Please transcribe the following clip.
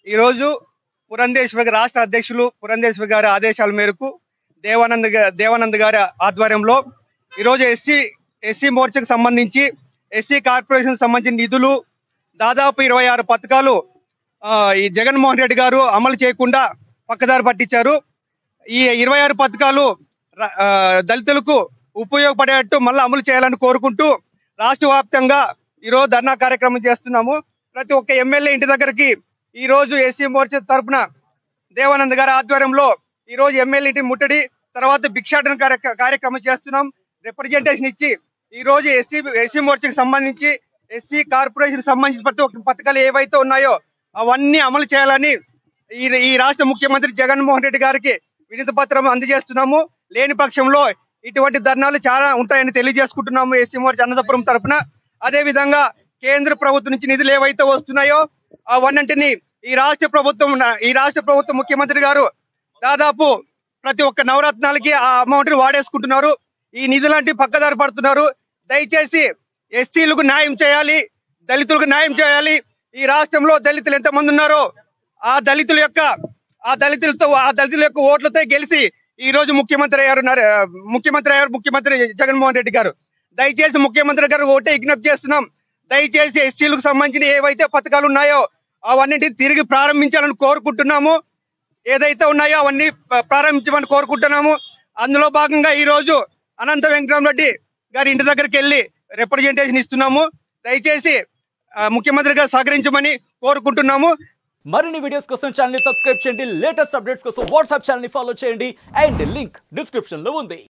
ఈరోజు పురంధేశ్వరి గారి రాష్ట్ర అధ్యక్షులు పురంధేశ్వరి గారి ఆదేశాల మేరకు దేవానంద్ గా- దేవానంద్ గారి ఆధ్వర్యంలో ఈరోజు ఎస్సీ ఎస్సీ మోర్చాకు సంబంధించి ఎస్సీ కార్పొరేషన్ సంబంధించిన నిధులు దాదాపు ఇరవై ఆరు పథకాలు ఆ, ఈ జగన్మోహన్ రెడ్డి గారు అమలు చేయకుండా పక్కదారి పట్టించారు ఈ ఇరవై ఆరు పథకాలు ర- ఆ, దళితులకు ఉపయోగపడేట్టు మళ్ళీ అమలు చేయాలని కోరుకుంటూ రాష్ట్ర వ్యాప్తంగా ఈరోజు ధర్నా కార్యక్రమం చేస్తున్నాము ప్రతి ఒక్క ఎమ్మెల్యే ఇంటి దగ్గరికి ఈ రోజు ఎస్సీ మోర్చా తరపున దేవానంద్ గారి ఆధ్వర్యంలో ఈ రోజు ఎమ్మెల్యే ఇంటి ముట్టడి తర్వాత భిక్షాటన కార్యక్ర- కార్యక్రమం చేస్తున్నాం రిప్రజెంటేషన్ ఇచ్చి ఈ రోజు ఎస్సీ ఎస్సీ మోర్చాకి సంబంధించి ఎస్సీ కార్పొరేషన్ సంబంధించిన ప్రతి ఒక్క పథకాలు ఏవైతే ఉన్నాయో అవన్నీ అమలు చేయాలని ఈ ఈ రాష్ట్ర ముఖ్యమంత్రి జగన్మోహన్ రెడ్డి గారికి వినతి పత్రం అందజేస్తున్నాము లేని పక్షంలో ఇటువంటి ధర్నాలు చాలా ఉంటాయని తెలియజేసుకుంటున్నాము ఎస్సీ మోర్చా అనంతపురం తరపున అదే విధంగా కేంద్ర ప్రభుత్వం నుంచి నిధులు ఏవైతే వస్తున్నాయో అవన్నింటినీ ఈ రాష్ట్ర ప్రభుత్వం ఈ రాష్ట్ర ప్రభుత్వం ముఖ్యమంత్రి గారు దాదాపు ప్రతి ఒక్క నవరత్నాలకి ఆ అమౌంట్ ని వాడేసుకుంటున్నారు ఈ నిధులంటే పక్కదారి పడుతున్నారు దయచేసి ఎస్సీలకు న్యాయం చేయాలి దళితులకు న్యాయం చేయాలి ఈ రాష్ట్రంలో దళితులు ఎంతమంది ఉన్నారో ఆ దళితుల యొక్క ఆ దళితులతో ఆ దళితుల యొక్క ఓట్లతో గెలిచి ఈ రోజు ముఖ్యమంత్రి అయ్యారు నరే- ముఖ్యమంత్రి అయ్యారు ముఖ్యమంత్రి జగన్మోహన్ రెడ్డి గారు దయచేసి ముఖ్యమంత్రి గారు ఓటే విజ్ఞప్తి చేస్తున్నాం దయచేసి ఎస్సీలకు సంబంధించిన ఏవైతే పథకాలు ఉన్నాయో అవన్నింటిని తిరిగి ప్రారంభించాలని కోరుకుంటున్నాము ఏదైతే ఉన్నాయో అవన్నీ ప- ప్రారంభించమని కోరుకుంటున్నాము అందులో భాగంగా ఈ రోజు అనంత వెంకటరామరెడ్డి గారి ఇంటి దగ్గరికి వెళ్ళి రిప్రజెంటేషన్ ఇస్తున్నాము దయచేసి ఆ, ముఖ్యమంత్రి గారు సహకరించమని కోరుకుంటున్నాము మరిన్ని వీడియోస్ కోసం ఛానల్ ని సబ్స్క్రైబ్ చేయండి లేటెస్ట్ అప్డేట్స్ కోసం వాట్సాప్ ఛానల్ ని ఫాలో చేయండి అండ్ లింక్ డిస్క్రిప్షన్ లో ఉంది